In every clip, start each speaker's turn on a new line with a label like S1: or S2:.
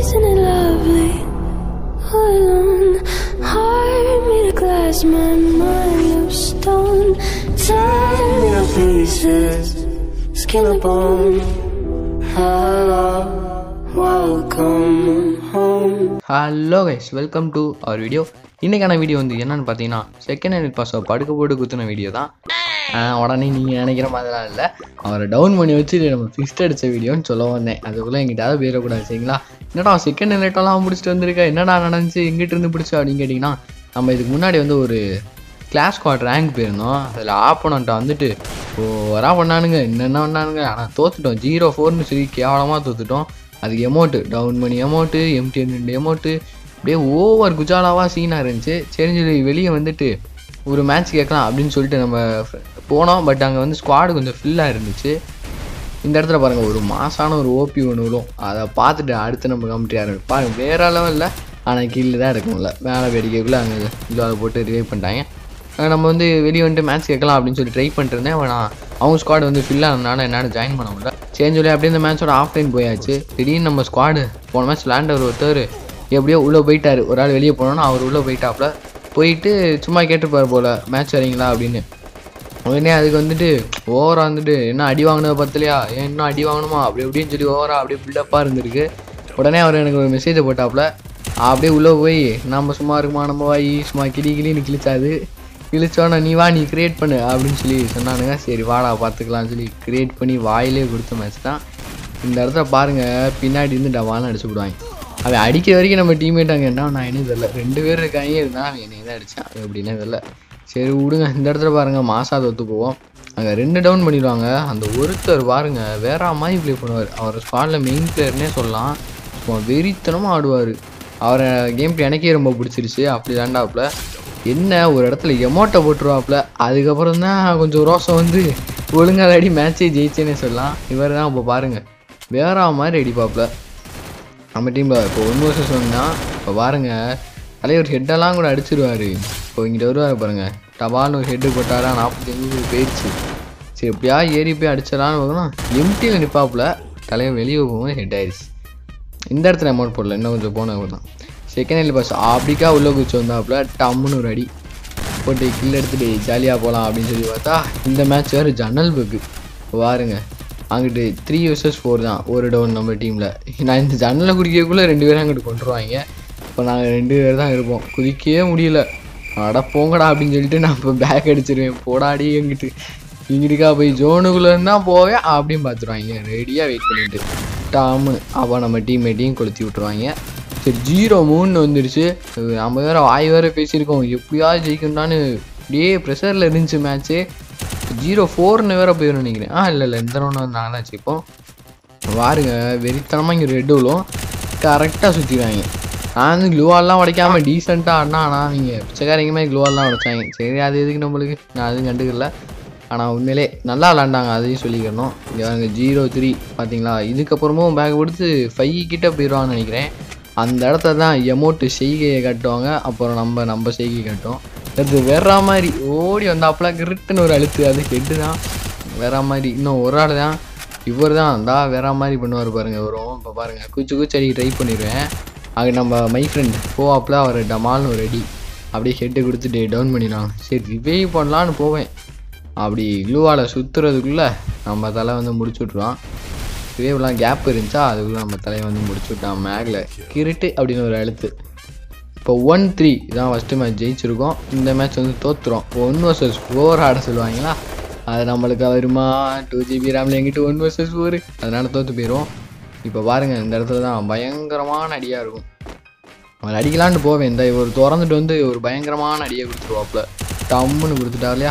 S1: isn't it lovely? All alone, heart made of glass, my mind of stone. Tear me to pieces, skin and bone. Hello, welcome home.
S2: Hello guys welcome to our video இன்றைக்கான video வந்து என்னன்னு பார்த்தீங்கன்னா second hand பாஸை படுக்க போட்டு குத்துன video தான் ஆஹ் உடனே நீங்கள் நினைக்கிற மாதிரிலாம் இல்லை அவரை டவுன் பண்ணி வச்சு நம்ம ஃபிக்ஸ்ட் அடித்த வீடியோன்னு சொல்ல வந்தேன் அதுக்குள்ளே எங்கிட்டாவது போயிடக்கூடாது சரிங்களா என்னடா செகண்ட் ஹேண்ட்லாம் முடிச்சுட்டு வந்திருக்க என்னடா நடந்துச்சு எங்கிட்ட இருந்து பிடிச்சா அப்படின்னு கேட்டிங்கன்னா நம்ம இதுக்கு முன்னாடி வந்து ஒரு கிளாஸ் ஸ்குவாட் ரேங்க் போயிருந்தோம் அதில் ஆப்போனண்ட்டை வந்துட்டு ஓவரா பண்ணானுங்க என்னென்ன பண்ணானுங்க ஆனால் தோத்துட்டோம் ஜீரோ ஃபோர்னு சொல்லி கேவலமாக தோத்துட்டோம் அதுக்கு எமௌண்ட்டு டவுன் பண்ணி எமௌண்ட்டு எம்டிஎன் ரெண்டு எமௌண்ட்டு அப்படியே ஓவர் குஜாலாவாக சீனாக இருந்துச்சு சரின்னு சொல்லி வெளியே வந்துட்டு ஒரு மேட்ச் கேட்கலாம் அப்படின்னு சொல்லிட்டு நம்ம fr- போனோம் பட் அங்கே வந்து ஸ்குவாடு கொஞ்சம் ஃபில்லாக இருந்துச்சு இந்த இடத்துல பாருங்கள் ஒரு மாசான ஒரு ஓபி ஒன்று விடும் அதை பார்த்துட்டு அடுத்து நம்ம கமிட்டி ஆரம்பிச்சு பாருங்க வேற லெவலில் ஆனால் கீழே தான் எடுக்கணும்ல மேலே வேடிக்கைக்குள்ளே அங்கே இல்லாத போட்டு ரிவைவ் பண்ணிட்டாங்க அஹ் நம்ம வந்து வெளியே வந்துட்டு மேட்ச் கேட்கலாம் அப்படின்னு சொல்லி ட்ரை பண்ணிட்டு இருந்தேன் ஆனால் அவங்க ஸ்குவாடு வந்து ஃபில் ஆனதுனால என்னால் ஜாயின் பண்ண முடியல சேஞ்ச் சொல்லி அப்படியே இந்த மேட்சோட ஆஃப்லைன் போயாச்சு திடீர்னு நம்ம ஸ்குவாடு போன மேட்ச் லேண்டர் ஒருத்தர் எப்படியோ உள்ளே போயிட்டாரு ஒரு ஆள் வெளியே போனோன்னா அவர் உள்ளே போயிட்டாப்புல போயிட்டு சும்மா கேட்டுப்பாரு போல் மேட்ச் வரீங்களா அப்படின்னு உடனே அதுக்கு வந்துட்டு ஓவராக வந்துட்டு என்ன அடி வாங்கினது பத்தலையா ஏன் இன்னும் அடி வாங்கணுமா அப்படி இப்படின்னு சொல்லி ஓவராக அப்படியே பில்டப்பாக இருந்திருக்கு உடனே அவர் எனக்கு ஒரு மெசேஜை போட்டாப்புல அப்படியே உள்ளே போய் நம்ம சும்மா இருக்குமா நம்ம வாய் சும்மா கிளி கிளின்னு கிழிச்சாது கிழிச்சோன்னே நீ வா நீ கிரியேட் பண்ணு அப்படின்னு சொல்லி சொன்னானுங்க சரி வாடா பார்த்துக்கலாம்னு சொல்லி கிரியேட் பண்ணி வாயிலே கொடுத்த மேட்ச் தான் இந்த இடத்துல பாருங்கள் பின்னாடி இருந்து டவான்னு அடிச்சு விடுவாங்க அவன் அடிக்கிற வரைக்கும் நம்ம டீம்மேட் அங்கே என்ன நான் என்ன தெரியல ரெண்டு பேர் இருக்காங்க இருந்தால் அவன் என்னை தான் அடித்தான் அது எப்படின்னே தெரியல சரி விடுங்க இந்த இடத்துல பாருங்கள் மாசா தொத்து போவோம் அங்கே ரெண்டு டவுன் பண்ணிடுவாங்க அந்த ஒருத்தர் பாருங்க வேற மாதிரி ப்ளே பண்ணுவார் அவர் ஸ்குவாடில் மெயின் பிளேயர்னே சொல்லலாம் சும்மா வெறித்தனமாக ஆடுவார் அவரை கேம் பிளே எனக்கே ரொம்ப பிடிச்சிருச்சு அப்படி தாண்டாப்புல என்ன ஒரு இடத்துல எமோட்டை போட்டுருவாப்புல அதுக்கப்புறம் தான் கொஞ்சம் ரோசம் வந்து ஒழுங்காக அடி மேட்சே ஜெயிச்சேன்னே சொல்லலாம் இவர் தான் இப்போ பாருங்கள் வேற மாதிரி அடிப்பாப்புல நம்ம டீமில் இப்போ ஒன் வர்சஸ் ஒன்னா இப்போ பாருங்க தலைவர் ஹெட்டெல்லாம் கூட அடிச்சிருவாரு இப்போ இங்கிட்ட வருவார் பாருங்க டபால்னு ஒரு ஹெட்டு போட்டாரா நாற்பத்தி அஞ்சு போயிடுச்சு சரி எப்படியா ஏறி போய் அடிச்சிடலான்னு பார்க்கலாம் எம்டியில் நிற்பாப்புல தலைவர் வெளியே போகும்போது ஹெட் ஆயிடுச்சு இந்த இடத்துல அமௌண்ட் போடல இன்னும் கொஞ்சம் போன தான் செகண்ட் ஹேண்ட் பாஸ் அப்படிக்கா உள்ளே குச்சி வந்தாப்புல டம்முன்னு ஒரு அடி போட்டு கில் எடுத்துட்டு ஜாலியாக போகலாம் அப்படின்னு சொல்லி பார்த்தா இந்த மேட்ச் வேறு ஜன்னல் பக்கு பாருங்க அங்கிட்டு த்ரீ வர்சஸ் ஃபோர் தான் ஒரு டவுன் நம்ம டீமில் நான் இந்த ஜன்னலை குடிக்கக்குள்ளே ரெண்டு பேரும் அங்கிட்டு கொண்டுருவாங்க இப்போ நாங்கள் ரெண்டு பேர் தான் இருப்போம் குதிக்கவே முடியல அட போங்கடா அப்படின்னு சொல்லிட்டு நான் இப்போ பேக் அடிச்சிருவேன் போடாடி எங்கிட்டு இங்கிட்டுக்கா போய் ஜோனுக்குள்ளே இருந்தால் போவேன் அப்படின்னு பார்த்துருவாங்க ரெடியாக வெயிட் பண்ணிட்டு டாமு அப்போ நம்ம டீம்மேட்டையும் கொளுத்தி விட்ருவாங்க சரி ஜீரோ மூணு வந்துருச்சு அது நம்ம வேற வாய் வேற பேசியிருக்கோம் எப்படியாவது ஜெயிக்கணும்னான்னு அப்படியே ப்ரெஷரில் இருந்துச்சு மேட்ச்சு ஜீரோ ஃபோர்னு வேற போயிடும் நினைக்கிறேன் ஆ இல்லை இல்லை இந்த ரவுண்ட் வந்து நாங்கள் தான் ஜெயிப்போம் பாருங்க வெறித்தனமாக இங்கே ரெட் விழும் கரெக்டாக சுற்றிடுவாங்க நான் வந்து க்ளூவால்லாம் உடைக்காம டீசெண்டாக ஆடினா ஆனால் அவங்க பிச்சைக்காரங்க மாதிரி க்ளூவால்லாம் உடைச்சாங்க சரி அது எதுக்கு நம்மளுக்கு நான் அதுவும் கண்டுக்கல ஆனால் உண்மையிலே நல்லா விளாண்டாங்க அதையும் சொல்லிக்கணும் இங்கே பாருங்க ஜீரோ த்ரீ பார்த்தீங்களா இதுக்கப்புறமும் பேக் கொடுத்து ஃபைவ் கிட்ட போயிடுவான்னு நினைக்கிறேன் அந்த இடத்துல தான் எமௌண்ட்டு செய்கையை காட்டுவாங்க அப்புறம் நம்ம நம்ம செய்கை காட்டுவோம் அது வேற மாதிரி ஓடி வந்தாப்புல கிருட்டுன்னு ஒரு அழுத்து அது ஹெட்டு தான் வேற மாதிரி இன்னும் ஒரு ஆள் தான் இவர் தான் இருந்தா வேற மாதிரி பண்ணுவார் பாருங்க வரும் இப்போ பாருங்க குச்சி குச்சி அடி ட்ரை பண்ணிடுவேன் அது நம்ம மை ஃப்ரெண்ட் போவாப்புல அவர் டமால்னு ஒரு அடி அப்படியே ஹெட்டு கொடுத்துட்டு டவுன் பண்ணிடுவாங்க சரி ரிவைவ் பண்ணலான்னு போவேன் அப்படி க்ளூவால் சுற்றுறதுக்குள்ளே நம்ம தலை வந்து முடிச்சு விட்ருவான் ரிவைவ்லாம் கேப் இருந்துச்சா அதுக்குள்ளே நம்ம தலையை வந்து முடிச்சு விட்டான் மேகில் கிருட்டு அப்படின்னு ஒரு அழுத்து இப்போ ஒன் த்ரீ தான் ஃபஸ்ட்டு மேட்ச் ஜெயிச்சிருக்கோம் இந்த மேட்ச் வந்து தோத்துரும் ஒன் வர்சஸ் ஃபோர் ஆட சொல்லுவாங்களா அது நம்மளுக்கு வருமா டூ ஜிபி ரேமில் எங்கிட்ட ஒன் வர்சஸ் ஃபோர் அதனால தோற்று போயிடும் இப்போ பாருங்கள் இந்த இடத்துல தான் பயங்கரமான அடியாக இருக்கும் அவன் அடிக்கலான்னு போவேன் இந்த ஒரு திறந்துட்டு வந்து ஒரு பயங்கரமான அடியை கொடுத்துருவாப்புல டம்முன்னு கொடுத்துட்டா இல்லையா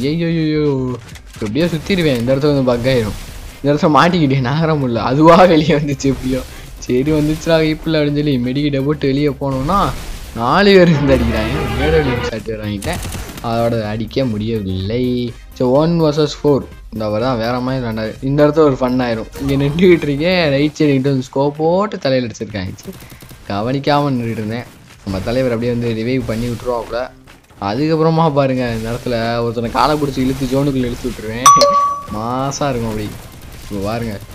S2: ஐயோ எப்படியோ சுற்றிடுவேன் இந்த இடத்துல வந்து பக் ஆயிரும் இந்த இடத்துல மாட்டிக்கிட்டேன் நகர முடியல அதுவாக வெளியே வந்துச்சு எப்படியோ சரி வந்துச்சுடா இப்படில அப்படின்னு சொல்லி மெடிக்கிட்ட போட்டு வெளியே போனோம்னா நாலு பேர் இருந்து அடிக்கிறாங்க ஏழு சாட்டு வாங்கிட்டேன் அதோட அடிக்க முடியவில்லை ஸோ ஒன் வர்சஸ் ஃபோர் இந்த அவர் தான் வேற மாதிரி விளாண்டாரு இந்த இடத்துல ஒரு ஃபன் ஆயிரும் இங்கே நின்றுக்கிட்டு இருக்கேன் ரைட் சைடு கிட்ட வந்து ஸ்கோப் போட்டு தலையில் அடிச்சிருக்காங்க சரி, கவனிக்காமல் நின்றுட்டு இருந்தேன் நம்ம தலைவர் அப்படியே வந்து ரிவைவ் பண்ணி விட்டுருவாப்புல அதுக்கப்புறமா பாருங்க இந்த இடத்துல ஒருத்தனை காலை பிடிச்சி இழுத்து ஜோனுக்குள்ளே இழுத்து விட்டுருவேன் மாசாக இருக்கும் அப்படி இப்போ பாருங்க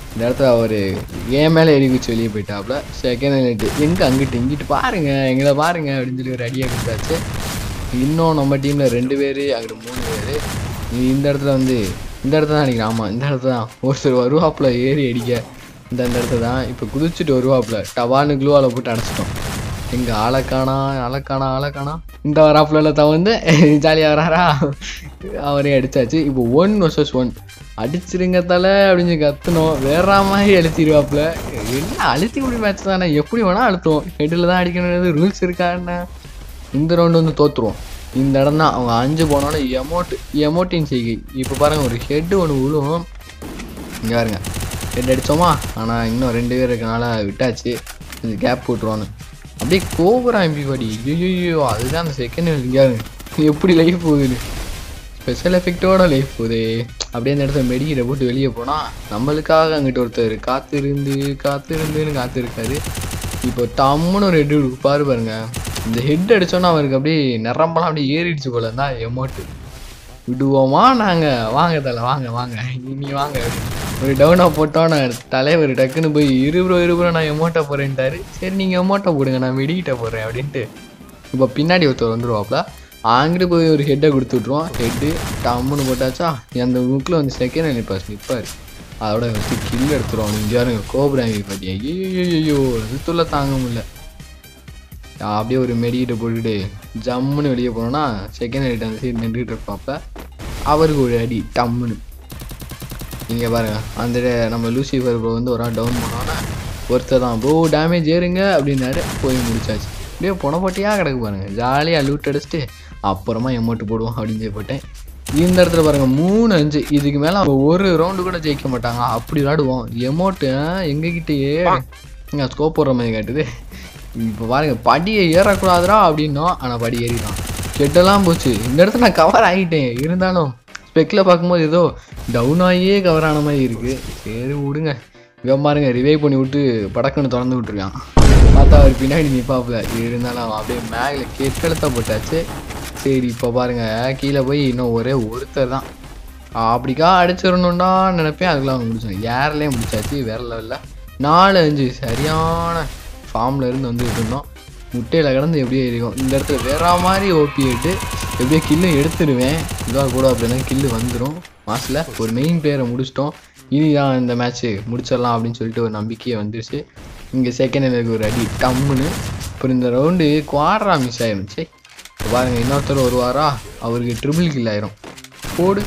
S2: இந்த இடத்துல அவர் ஏன் மேலே ஏறி குச்சி வெளியே போயிட்டாப்புல செகண்ட் ஹைலைட்டு எங்கே அங்கிட்டு இங்கிட்டு பாருங்க எங்களை பாருங்க அப்படின்னு சொல்லி ஒரு அடியாக கொடுத்தாச்சு இன்னும் நம்ம டீமில் ரெண்டு பேர் அங்கிட்டு மூணு பேர் இந்த இடத்துல வந்து இந்த இடத்துல தான் அடிக்கிறேன் ஆமாம் இந்த இடத்துல தான் ஒருத்தர் வருவாப்புல ஏறி அடிக்க இந்த இந்த இடத்துல தான் இப்போ குதிச்சுட்டு வருவாப்புல டவான்னு க்ளூவால் போட்டு அடைச்சிட்டோம் எங்க ஆளக்கானா ஆளக்கானா ஆளக்கானா இந்த வராப்புல தான் வந்து ஜாலியாக வராரா அவரே அடிச்சாச்சு இப்போ ஒன் வர்சஸ் ஒன் அடிச்சிருங்க தலை அப்படின்னு சொல்லி கத்தணும் வேற மாதிரி அழுத்திடுவாப்புல என்ன அழுத்தி விடி மேட்ச் தானே எப்படி வேணா அழுத்துவோம் ஹெட்டில் தான் அடிக்கணும் ரூல்ஸ் இருக்கா என்ன இந்த ரவுண்டு வந்து தோத்துருவோம் இந்த இடம் தான் அவங்க அஞ்சு போனோன்னா எமோட் எமோட்டின் செய்கை இப்போ பாருங்க ஒரு ஹெட்டு ஒன்று விழுவும் இங்கே பாருங்க ஹெட் அடித்தோமா ஆனால் இன்னும் ரெண்டு பேர் இருக்கனால விட்டாச்சு இது கேப் போட்டுருவான்னு அப்படியே கோபுரா எம்பி பாடி ஐயோ அதுதான் அந்த செகண்ட் இங்கே எப்படி லைஃப் போகுது ஸ்பெஷல் எஃபெக்டோட லைஃப் போகுது அப்படியே அந்த இடத்துல மெடிக்கிட்ட போட்டு வெளியே போனால் நம்மளுக்காக அங்கிட்டு ஒருத்தர் காத்திருந்து காத்திருந்துன்னு காத்திருக்காரு இப்போ டம்முன்னு ஒரு ஹெட் பாரு பாருங்க இந்த ஹெட் அடிச்சோன்னா அவருக்கு அப்படியே நிரம்பலாம் அப்படியே ஏறிடுச்சு போல தான் எமோட்டு விடுவோமா நாங்கள் வாங்க தலை வாங்க வாங்க நீ வாங்க ஒரு டவுனாக போட்டோம் நான் தலைவர் டக்குன்னு போய் இருபுரோ இருபுரோ நான் எமோட்டை போகிறேன்ட்டாரு சரி நீங்கள் எமோட்டை போடுங்க நான் வெடிக்கிட்ட போடுறேன் அப்படின்ட்டு இப்போ பின்னாடி ஒருத்தர் வந்துருவாப்ல அங்கிட்டு போய் ஒரு ஹெட்டை கொடுத்து விட்ருவோம் ஹெட்டு டம்முன்னு போட்டாச்சா அந்த முக்கில் வந்து செகண்ட் நினைப்பார் நிற்பார் அதோட வச்சு கில் எடுத்துருவோம் இங்கே யாருங்க கோபுராங்க பற்றி ஐயோ ஐயோ அதுக்குள்ள தாங்க முடியல அப்படியே ஒரு மெடிக்கிட்ட போட்டுட்டு ஜம்முன்னு வெளியே போனோன்னா செகண்ட் ஹெட் அந்த சைடு நின்றுட்டு இருப்பாப்ப அவருக்கு ஒரு அடி டம்முன்னு இங்கே பாருங்க அந்த நம்ம லூசிஃபர் ப்ரோ வந்து ஒரு ஆள் டவுன் பண்ணோன்னா ஒருத்தர் தான் ப்ரோ டேமேஜ் ஏறுங்க அப்படின்னாரு போய் முடிச்சாச்சு அப்படியே புனப்பட்டியாக கிடக்கு பாருங்க ஜாலியாக லூட் அடிச்சுட்டு அப்புறமா எமௌண்ட் போடுவோம் அப்படின்னு சொல்லி போட்டேன் இந்த இடத்துல பாருங்க மூணு அஞ்சு இதுக்கு மேலே அவங்க ஒரு ரவுண்டு கூட ஜெயிக்க மாட்டாங்க அப்படி விளாடுவோம் எமௌண்ட்டு எங்ககிட்டயே இங்கே ஸ்கோப் போடுற மாதிரி காட்டுது இப்போ பாருங்க படியை ஏறக்கூடாதுடா அப்படின்னோம் ஆனால் படி ஏறிதான் கெட்டெல்லாம் போச்சு இந்த இடத்துல நான் கவர் ஆகிட்டேன் இருந்தாலும் ஸ்பெக்கில் பார்க்கும்போது ஏதோ டவுன் ஆகியே கவர் ஆன மாதிரி இருக்குது சரி விடுங்க இவன் பாருங்க ரிவைவ் பண்ணி விட்டு படக்குன்னு திறந்து விட்டுருக்கான் பார்த்தா அவர் பின்னாடி நிற்பாப்புல இருந்தாலும் அவன் அப்படியே மேலே கெட்டெழுத்த போட்டாச்சு சரி இப்போ பாருங்க கீழே போய் இன்னும் ஒரே ஒருத்தர் தான் அப்படிக்கா அடிச்சிடணும்டா நினைப்பேன் அதுக்குள்ள அவங்க முடிச்சாங்க ஏர்லேயே முடிச்சாச்சு வேற லெவலில் நாலு அஞ்சு சரியான ஃபார்மில் இருந்து வந்துட்டு இருந்தோம் முட்டையில் கிடந்து எப்படியே இருக்கும் இந்த இடத்துல வேற மாதிரி ஓபி எட்டு எப்படியோ கில்லு எடுத்துடுவேன் இதாக கூட அப்படின்னா கில்லு வந்துடும் மாசில் ஒரு மெயின் பிளேயரை முடிச்சிட்டோம் இனிதான் இந்த மேட்ச்சு முடிச்சிடலாம் அப்படின்னு சொல்லிட்டு ஒரு நம்பிக்கையே வந்துருச்சு இங்கே செகண்ட் எனக்கு ஒரு அடி டம்முன்னு அப்புறம் இந்த ரவுண்டு குவாட்ரா மிஸ் ஆயிருந்துச்சு இப்போ பாருங்க இன்னொருத்தர் வருவாரா அவருக்கு ட்ரிபிள் கில் ஆயிரும் போடு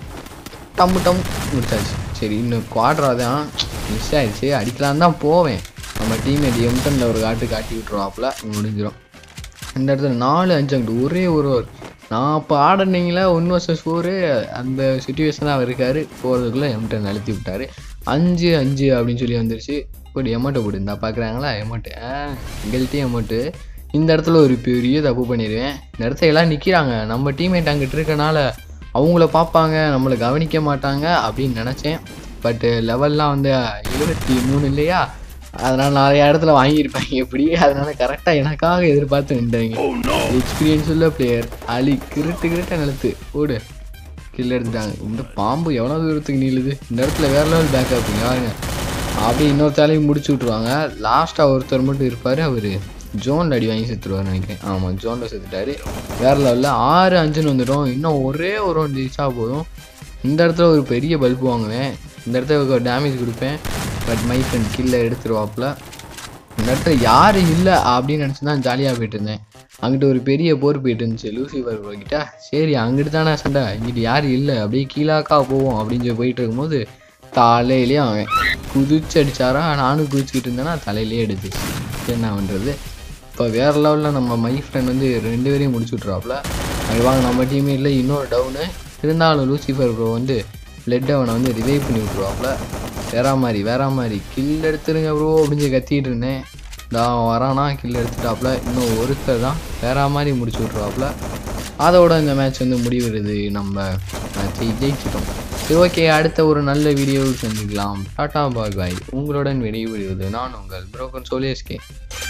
S2: டம்மு டம் முடிச்சாச்சு சரி இன்னும் குவாட்ரா தான் மிஸ் ஆயிடுச்சு அடிக்கலாம் தான் போவேன் நம்ம டீம்மேட் எம்டனில் ஒரு காட்டு காட்டி விட்டுருவாப்புல முடிஞ்சிடும் இந்த இடத்துல நாலு அஞ்சு அங்கிட்டு ஒரே ஒரு over. நான் இப்போ ஆடினீங்களா ஒன் வர்சஸ் ஃபோரு அந்த சுச்சுவேஷன் அவர் இருக்காரு போகிறதுக்குள்ளே எம்டன் அழுத்தி விட்டாரு அஞ்சு அஞ்சு அப்படின்னு சொல்லி வந்துருச்சு போட்டு எமௌண்ட்டை போட்டு இருந்தா பார்க்குறாங்களா எமௌண்ட்டு ஆ எங்கள்கிட்டயும் எமௌண்ட்டு இந்த இடத்துல ஒரு பெரிய தப்பு பண்ணிடுவேன் இந்த இடத்துல எல்லாம் நிற்கிறாங்க நம்ம டீம்மேட் அங்கிட்டு இருக்கனால அவங்கள பார்ப்பாங்க நம்மளை கவனிக்க மாட்டாங்க அப்படின்னு நினச்சேன் பட்டு லெவல்லாம் வந்து எழுபத்தி மூணு இல்லையா அதனால் நிறைய இடத்துல வாங்கியிருப்பாங்க எப்படி அதனால கரெக்டாக எனக்காக எதிர்பார்த்து நின்றாங்க எக்ஸ்பீரியன்ஸ் உள்ள பிளேயர் அலி கிருட்டு கிருட்ட நிலத்து ஓடு கில் எடுத்துட்டாங்க இந்த பாம்பு எவ்வளோ தூரத்துக்கு நீளுது இந்த இடத்துல வேற லெவல் பேக்கப் பாருங்க அப்படியே இன்னொருத்தாலையும் முடிச்சு விட்ருவாங்க லாஸ்ட்டாக ஒருத்தர் மட்டும் இருப்பார் அவர் ஜோனில் அடி வாங்கி செத்துருவார் நினைக்கிறேன் ஆமாம் ஜோனில் செத்துட்டாரு வேற லெவலில் ஆறு அஞ்சுன்னு வந்துடும் இன்னும் ஒரே ஒரு ரவுண்ட் ஜெயிச்சா போதும் இந்த இடத்துல ஒரு பெரிய பல்பு வாங்குவேன் இந்த இடத்துல டேமேஜ் கொடுப்பேன் பட் மை ஃப்ரெண்ட் கில்ல எடுத்துருவாப்புல இந்த இடத்துல யார் இல்லை அப்படின்னு நினச்சி தான் ஜாலியாக போயிட்டு இருந்தேன் அங்கிட்டு ஒரு பெரிய போர் போயிட்டு இருந்துச்சு லூசிஃபர் கிட்ட சரி அங்கிட்டு தானே சண்டை இங்கிட்டு யாரும் இல்லை அப்படியே கீழாக்கா போவோம் அப்படின்னு சொல்லி போயிட்டு இருக்கும்போது தலையிலேயே அவன் குதிச்சு அடிச்சாரா நானும் குதிச்சுக்கிட்டு இருந்தேன்னா தலையிலேயே அடிச்சு என்ன பண்ணுறது இப்போ வேறு லெவலில் நம்ம மை ஃப்ரெண்ட் வந்து ரெண்டு பேரையும் முடிச்சு விட்ருவாப்புல அது வாங்க நம்ம டீமே இல்லை இன்னொரு டவுனு இருந்தாலும் லூசிஃபர் ப்ரோ வந்து பிளட் அவனை வந்து ரிவைவ் பண்ணி விட்ருவாப்புல வேற மாதிரி வேற மாதிரி கில் எடுத்துருங்க ப்ரோ அப்படின்னு சொல்லி கத்திட்டு இருந்தேன் நான் வரானா கில் எடுத்துட்டாப்புல இன்னும் ஒருத்தர் தான் வேற மாதிரி முடிச்சு விட்ருவாப்புல அதோட இந்த மேட்ச் வந்து முடிவுறுது நம்ம மேட்சை ஜெயிச்சிட்டோம் சரி ஓகே அடுத்த ஒரு நல்ல வீடியோவில் சந்திக்கலாம் டாடா பாய் பாய் உங்களுடன் வெளியே விடுவது நான் உங்கள் புரோக்கன் சோலியஸ்கே